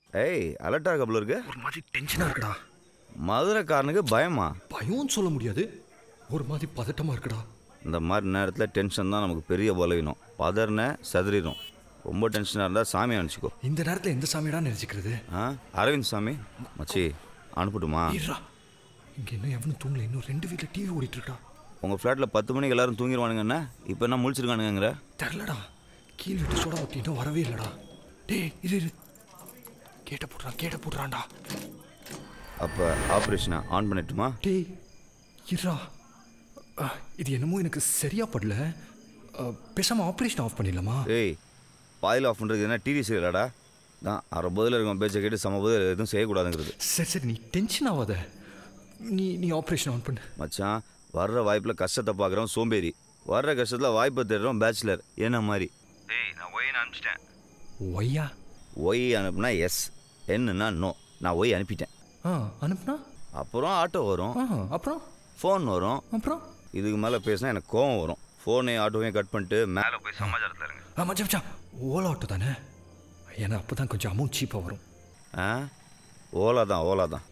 ஏய் அலர்ட்டாக இருக்க போல இருக்கு ஒரு மாதிரி டென்ஷனாக இருக்குடா மதுரைக்காரனுக்கு பயமா பயம்னு சொல்ல முடியாது ஒரு மாதிரி பதட்டமாக இருக்குடா இந்த மாதிரி நேரத்தில் டென்ஷன் தான் நமக்கு பெரிய பலவீனம் பதறின சதுரிடும் ரொம்ப டென்ஷனாக இருந்தால் சாமி அனுப்பிச்சிக்கோ இந்த நேரத்தில் எந்த சாமியடா நினைச்சுக்கிறது ஆ அரவிந்த் சாமி மச்சி அனுப்பட்டுமா ஈரா இங்கே இன்னும் எவனும் தூங்கல இன்னும் ரெண்டு வீட்டில் டிவி ஓடிட்டு இருக்கா உங்கள் ஃப்ளாட்டில் பத்து மணிக்கு எல்லாரும் தூங்கிடுவானுங்கண்ணா இப்போ என்ன முழிச்சிருக்கானுங்கிற தெரிலடா கீழ் விட்டு சோடா ஊற்றி இன்னும் வரவே இல்லைடா டேய் இரு இரு கேட்ட போடுறான் கேட்ட போடுறான்டா அப்போ ஆப்ரேஷனை ஆன் பண்ணிட்டுமா டேய் இருடா அ, இது என்னமோ எனக்கு சரியா படல அ, பேசாம ஆப்ரேஷன் ஆஃப் பண்ணிடலாமா ஏய் பாயில் ஆஃப் பண்ணுறது என்ன டிவி சீரியலாடா தான் அரை பதில் இருக்கும் பேச்சை கேட்டு சம பதில் எதுவும் செய்யக்கூடாதுங்கிறது சரி சரி நீ டென்ஷன் ஆகாத நீ நீ ஆப்ரேஷன் ஆன் பண்ணு மச்சான் வர்ற வாய்ப்பில் கஷ்டத்தை பார்க்குறோம் சோம்பேறி வர்ற கஷ்டத்தில் வாய்ப்பை தேடுறோம் பேச்சுலர் என்ன மாதிரி ஏய் நான் ஒய் அனுப்பிச்சிட்டேன் ஒய்யா ஒய் அனுப்புனா எஸ் என்னன்னா நோ நான் ஒய் அனுப்பிட்டேன் ஆ அனுப்புனா அப்புறம் ஆட்டோ வரும் ஆ அப்புறம் ஃபோன் வரும் அப்புறம் இதுக்கு மேலே பேசினா எனக்கு கோவம் வரும் ஃபோனையும் ஆட்டோவையும் கட் பண்ணிட்டு மேலே போய் சமாச்சாரத்தில் இருங்க ஆ மச்சான் மச்சான் ஓலா ஆட்டோ தானே ஏன்னா அப்போ தான் கொஞ்சம் அமௌண்ட் சீப்பாக வரும் ஆ ஓலா தான் ஓலா தான்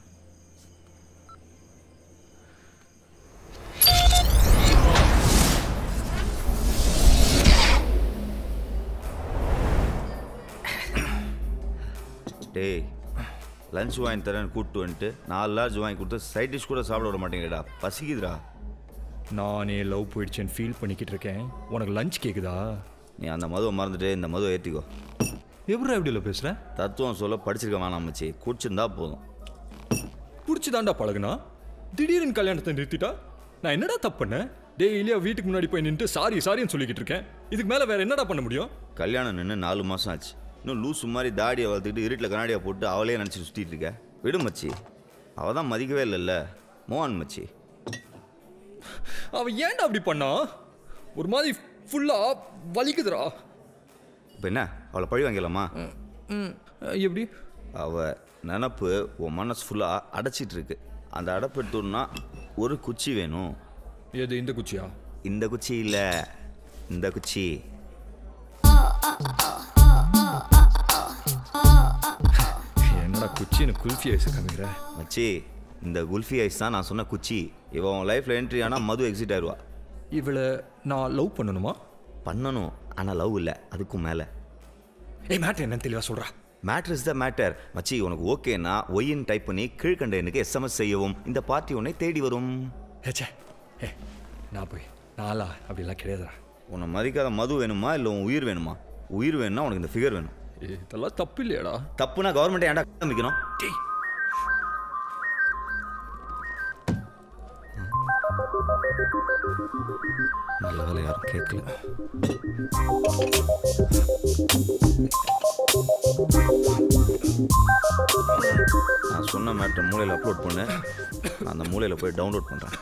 டேய் லஞ்ச் வாங்கி தரேன்னு கூப்பிட்டு வந்துட்டு நாலு லார்ஜ் வாங்கி கொடுத்து சைட் டிஷ் கூட சாப்பிட விட மாட்டேங்கிறடா பசிக்குதுடா நானே லவ் போயிடுச்சேன்னு ஃபீல் பண்ணிக்கிட்டு இருக்கேன் உனக்கு லஞ்ச் கேக்குதா நீ அந்த மதுவை மறந்துட்டு இந்த மதுவை ஏற்றிக்கோ எப்படி எப்படில பேசுகிறேன் தத்துவம் சொல்ல படிச்சிருக்க வேணாம் மச்சி குடிச்சிருந்தா போதும் பிடிச்சி தாண்டா பழகுனா திடீர்னு கல்யாணத்தை நிறுத்திட்டா நான் என்னடா தப்பு பண்ணேன் டெய்லியா வீட்டுக்கு முன்னாடி போய் நின்று சாரி சாரின்னு சொல்லிக்கிட்டு இருக்கேன் இதுக்கு மேலே வேற என்னடா பண்ண முடியும் கல்யாணம் நின்று நாலு மாதம் ஆச்சு இன்னும் லூசு மாதிரி தாடியை வளர்த்துக்கிட்டு இருட்டில் கண்ணாடியை போட்டு அவளே நினச்சி சுற்றிட்டு இருக்க விடு மச்சி அவள் தான் மதிக்கவே இல்லைல்ல மோகன் மச்சி அவ ஏன்டா அப்படி பண்ணா ஒரு மாதிரி ஃபுல்லா வலிக்குதுடா இப்போ என்ன அவளை பழி வாங்கிடலாமா ம் எப்படி அவள் நினப்பு உன் மனசு ஃபுல்லாக அடைச்சிட்டு இருக்கு அந்த அடைப்பு எடுத்தோம்னா ஒரு குச்சி வேணும் எது இந்த குச்சியா இந்த குச்சி இல்லை இந்த குச்சி என்னடா குச்சின்னு குல்ஃபி ஐஸ் காமிக்கிற மச்சி இந்த குல்ஃபி ஐஸ் தான் நான் சொன்ன குச்சி இவன் உன் லைஃப்பில் என்ட்ரி ஆனால் மது எக்ஸிட் ஆயிடுவா இவளை நான் லவ் பண்ணணுமா பண்ணணும் ஆனால் லவ் இல்லை அதுக்கும் மேலே ஏய் மேட்ரு என்னன்னு தெளிவா சொல்றா மேட்டர் இஸ் த மேட்டர் மச்சி உனக்கு ஓகேனா ஒய்ன்னு டைப் பண்ணி கீழ்கண்ட எண்ணுக்கு எஸ்எம்எஸ் செய்யவும் இந்த பார்ட்டி உன்னை தேடி வரும் ஏச்சே ஏ நான் போய் நாளா அப்படிலாம் கிடையாதுடா உன்னை மதிக்காத மது வேணுமா இல்லை உன் உயிர் வேணுமா உயிர் வேணும்னா உனக்கு இந்த ஃபிகர் வேணும் ஏய், இதெல்லாம் தப்பு இல்லையாடா தப்புனா கவர்மெண்ட் ஏன்டா காமிக்கணும் டேய் நல்ல வேலை யாரும் கேட்கல நான் சொன்ன மேட்டர் மூலையில் அப்லோட் பண்ணு நான் அந்த மூலையில் போய் டவுன்லோட் பண்ணுறேன்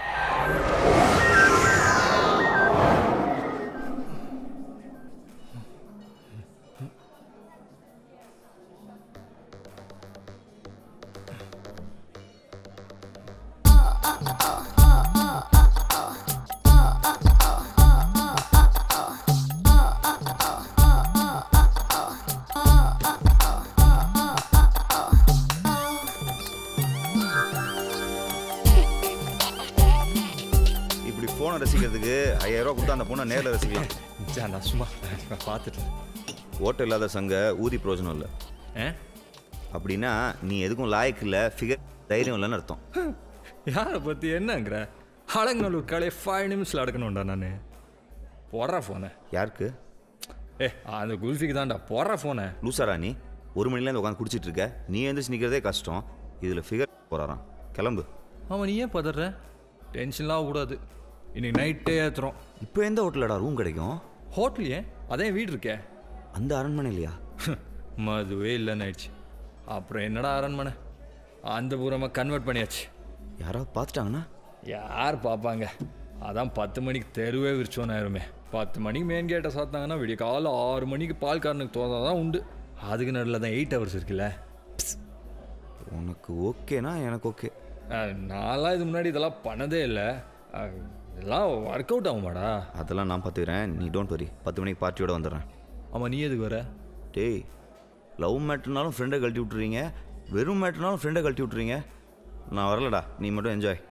இப்படி ஃபோனை ரசிக்கிறதுக்கு ஐயாயிரம் ரூபா கொடுத்தா அந்த பொண்ணை நேரில் ரசிக்கலாம் சே, நான் சும்மா நான் பார்த்துட்டேன் ஓட்ட இல்லாத சங்க ஊதி பிரயோஜனம் இல்லை ஏ அப்படின்னா நீ எதுக்கும் லாய்க்கு இல்லை ஃபிகர் தைரியம் இல்லைன்னு அர்த்தம் யாரை பற்றி என்னங்கிற அலங்கநல்லூர் காலையை ஃபைவ் நிமிஷத்தில் அடக்கணும்டா நான் போடுறா ஃபோனை யாருக்கு ஏ அந்த குல்ஃபிக்கு தான்டா போடுறா ஃபோனை லூசாரா நீ ஒரு மணிலேருந்து உட்காந்து குடிச்சிட்டு இருக்க நீ எழுந்திரிச்சு நிற்கிறதே கஷ்டம் இதில் ஃபிகர் போகிறாராம் கிளம்பு அவன் நீ ஏன் பதற டென்ஷன்லாம் கூடாது இன்னைக்கு நைட்டே ஏற்றுறோம் இப்போ எந்த ஹோட்டலடா ரூம் கிடைக்கும் ஹோட்டல் ஏன் அதே வீடு இருக்கே அந்த அரண்மனையிலையா மதுவே இல்லைன்னு ஆயிடுச்சு அப்புறம் என்னடா அரண்மனை அந்த பூரமாக கன்வெர்ட் பண்ணியாச்சு யாராவது பார்த்துட்டாங்கன்னா யார் பார்ப்பாங்க அதான் பத்து மணிக்கு தெருவே விரிச்சோன்னு ஆயிருமே பத்து மணிக்கு மெயின் கேட்டை சாத்தாங்கன்னா விடிய காலைல ஆறு மணிக்கு பால்காரனுக்கு தோணா தான் உண்டு அதுக்கு நடுவில் தான் எயிட் ஹவர்ஸ் இருக்குல்ல உனக்கு ஓகேனா எனக்கு ஓகே அஹ், நான்லாம் இது முன்னாடி இதெல்லாம் பண்ணதே இல்லை அஹ், இதெல்லாம் ஒர்க் அவுட் ஆகுமாடா அதெல்லாம் நான் பார்த்துக்கிறேன் நீ டோன்ட் வரி பத்து மணிக்கு பார்ட்டியோட வந்துடுறேன் ஆமாம் நீ எதுக்கு வர டேய் லவ் மேட்ருனாலும் ஃப்ரெண்டை கழட்டி விட்டுறீங்க வெறும் மேட்ருனாலும் ஃப்ரெண்டை கழட்டி விட்டுறீங்க நான் வரலடா நீ மட்டும் என்ஜாய்